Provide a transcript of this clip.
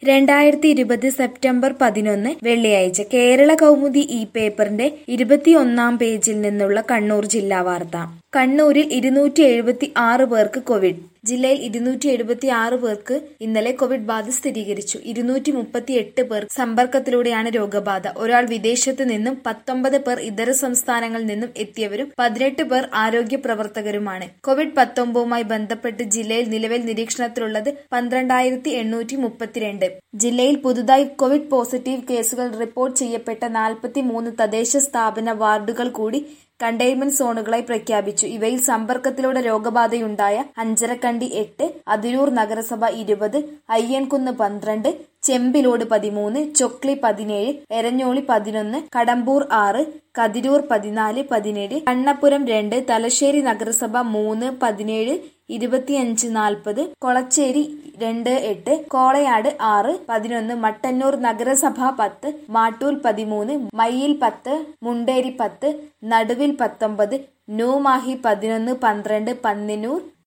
രണ്ടായിരത്തി ഇരുപത് സെപ്റ്റംബർ പതിനൊന്ന് വെള്ളിയാഴ്ച കേരള കൗമുദി ഈ പേപ്പറിന്റെ ഇരുപത്തിയൊന്നാം പേജിൽ നിന്നുള്ള കണ്ണൂർ ജില്ലാ വാർത്ത കണ്ണൂരിൽ ഇരുന്നൂറ്റി എഴുപത്തി ആറ് പേർക്ക് കോവിഡ് ജില്ലയിൽ ഇരുന്നൂറ്റി എഴുപത്തി ആറ് പേർക്ക് ഇന്നലെ കോവിഡ് ബാധ സ്ഥിരീകരിച്ചു ഇരുന്നൂറ്റി മുപ്പത്തി എട്ട് പേർ സമ്പർക്കത്തിലൂടെയാണ് രോഗബാധ ഒരാൾ വിദേശത്ത് നിന്നും പത്തൊമ്പത് പേർ ഇതര സംസ്ഥാനങ്ങളിൽ നിന്നും എത്തിയവരും പതിനെട്ട് പേർ ആരോഗ്യ പ്രവർത്തകരുമാണ് കോവിഡ് പത്തൊമ്പതുമായി ബന്ധപ്പെട്ട് ജില്ലയിൽ നിലവിൽ നിരീക്ഷണത്തിലുള്ളത് പന്ത്രണ്ടായിരത്തി എണ്ണൂറ്റി മുപ്പത്തിരണ്ട് ജില്ലയിൽ പുതുതായി കോവിഡ് പോസിറ്റീവ് കേസുകൾ റിപ്പോർട്ട് ചെയ്യപ്പെട്ട നാൽപ്പത്തി മൂന്ന് തദ്ദേശ സ്ഥാപന വാർഡുകൾ കൂടി കണ്ടെയ്ൻമെന്റ് സോണുകളായി പ്രഖ്യാപിച്ചു ഇവയിൽ സമ്പർക്കത്തിലൂടെ രോഗബാധയുണ്ടായ അഞ്ചരക്കണ്ടി എട്ട് അതിരൂർ നഗരസഭ ഇരുപത് അയ്യൻകുന്ന് പന്ത്രണ്ട് ചെമ്പിലോട് പതിമൂന്ന് ചൊക്ലി പതിനേഴ് എരഞ്ഞോളി പതിനൊന്ന് കടമ്പൂർ ആറ് കതിരൂർ പതിനാല് പതിനേഴ് കണ്ണപുരം രണ്ട് തലശ്ശേരി നഗരസഭ മൂന്ന് പതിനേഴ് ഇരുപത്തിയഞ്ച് നാൽപ്പത് കൊളച്ചേരി രണ്ട് എട്ട് കോളയാട് ആറ് പതിനൊന്ന് മട്ടന്നൂർ നഗരസഭ പത്ത് മാട്ടൂൽ പതിമൂന്ന് മയ്യിൽ പത്ത് മുണ്ടേരി പത്ത് നടുവിൽ പത്തൊമ്പത് ന്യൂമാഹി പതിനൊന്ന് പന്ത്രണ്ട് പന്നിനൂർ